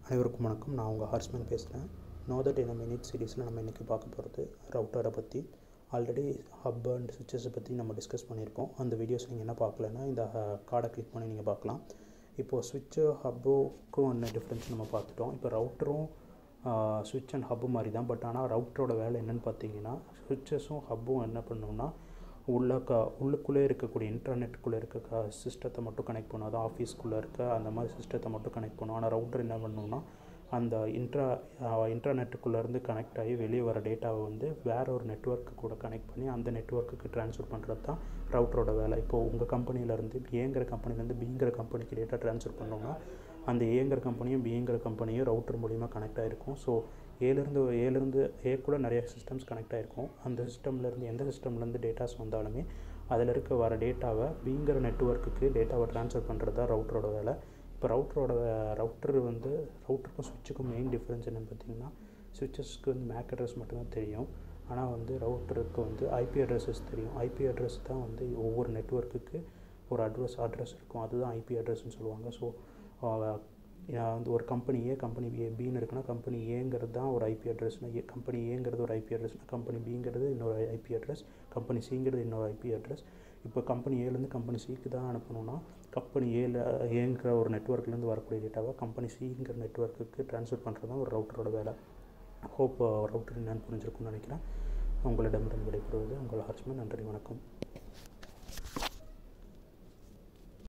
அனைவருக்கும் வணக்கம் நான் உங்கள் ஹார்ஸ்மேன் பேசுகிறேன் know that in a minute சீரீஸில் நம்ம இன்றைக்கி பார்க்க போகிறது ரவுட்டரை பற்றி ஆல்ரெடி ஹப் அண்ட் சுவிச்சஸை பற்றி நம்ம டிஸ்கஸ் பண்ணியிருக்கோம் அந்த வீடியோஸ் நீங்கள் என்ன பார்க்கலன்னா இந்த கார்டை கிளிக் பண்ணி நீங்கள் பார்க்கலாம் இப்போது சுவிட்சு ஹப்புக்கும் என்ன டிஃப்ரென்ஸ் நம்ம பார்த்துட்டோம் இப்போ ரவுட்டரும் சுவிட்ச் அண்ட் ஹப்பு மாதிரி தான் பட் ஆனால் ரவுட்டரோட வேலை என்னென்னு பார்த்தீங்கன்னா சுவிச்சஸும் ஹப்பும் என்ன பண்ணணும்னா உள்ள க உள்ளுக்குள்ளே இருக்கக்கூடிய இன்டர்நெட்டுக்குள்ளே இருக்க க சிஸ்டத்தை மட்டும் கனெக்ட் பண்ணும் அதான் ஆஃபீஸ்க்குள்ளே இருக்க அந்த மாதிரி சிஸ்டத்தை மட்டும் கனெக்ட் பண்ணும் ஆனால் ரவுட்டர் என்ன பண்ணணும்னா அந்த இன்ட்ரா இன்டர்நெட்டுக்குள்ளேருந்து கனெக்ட் ஆகி வெளியே வர டேட்டாவை வந்து வேற ஒரு நெட்ஒர்க்கு கூட கனெக்ட் பண்ணி அந்த நெட்ஒர்க்குக்கு ட்ரான்ஸ்ஃபர் பண்ணுறது தான் ரவுட்டரோட வேலை இப்போது உங்கள் கம்பெனியிலேருந்து ஏங்கிற கம்பெனிலேருந்து பிங்கிற கம்பெனிக்கு டேட்டா ட்ரான்ஸ்ஃபர் பண்ணோம்னா அந்த ஏங்கிற கம்பெனியும் பிங்கிற கம்பெனியும் ரவுட்டர் மூலிமா கனெக்ட் ஆகிருக்கும் ஸோ ஏலேருந்து ஏலேருந்து ஏ கூட நிறைய சிஸ்டம்ஸ் கனெக்ட் ஆகிருக்கும் அந்த சிஸ்டம்லேருந்து எந்த சிஸ்டம்லேருந்து டேட்டாஸ் வந்தாலுமே அதில் இருக்க வர டேட்டாவை பிங்கிற நெட்ஒர்க்குக்கு டேட்டாவை ட்ரான்ஸ்ஃபர் பண்ணுறது தான் ரவுட்டரோட வேலை இப்போ ரவுட்டரோட ரவுட்டர் வந்து ரவுட்டருக்கும் சுவிட்சுக்கும் மெயின் டிஃப்ரென்ஸ் என்னென்னு பார்த்தீங்கன்னா சுவிச்சஸ்க்கு வந்து மேக் அட்ரஸ் மட்டும்தான் தெரியும் ஆனால் வந்து ரவுட்டருக்கு வந்து ஐபி அட்ரஸஸ் தெரியும் ஐபி அட்ரஸ் தான் வந்து ஒவ்வொரு நெட்ஒர்க்குக்கு ஒரு அட்ரஸ் அட்ரஸ் இருக்கும் அதுதான் ஐபி அட்ரஸ்ன்னு சொல்லுவாங்க ஸோ வந்து ஒரு கம்பெனி ஏ கம்பெனி ஏ பின்னு இருக்குன்னா கம்பெனி ஏங்கிறது தான் ஒரு ஐபி அட்ரஸ்னா ஏ கம்பெனி ஏங்கிறது ஒரு ஐபி அட்ரஸ்னா கம்பெனி பிங்கிறது இன்னொரு ஐபி அட்ரஸ் கம்பெனி சிங்கிறது இன்னொரு ஐபி அட்ரஸ் இப்போ கம்பெனி ஏலேருந்து கம்பெனி சிக்கு தான் அனுப்பணும்னா கம்பெனி ஏல ஏங்கிற ஒரு நெட்ஒர்க்லேருந்து வரக்கூடிய டேட்டாவை கம்பெனி சிங்கிற நெட்ஒர்க்குக்கு ட்ரான்ஸ்ஃபர் பண்ணுறது தான் ஒரு ரவுட்டரோட வேலை ஹோப் ரவுட்டர் என்னன்னு புரிஞ்சிருக்கும்னு நினைக்கிறேன் உங்களிடமிருந்து விடைபெறுவது உங்கள் ஹர்ஷ்மன் நன்றி வணக்கம்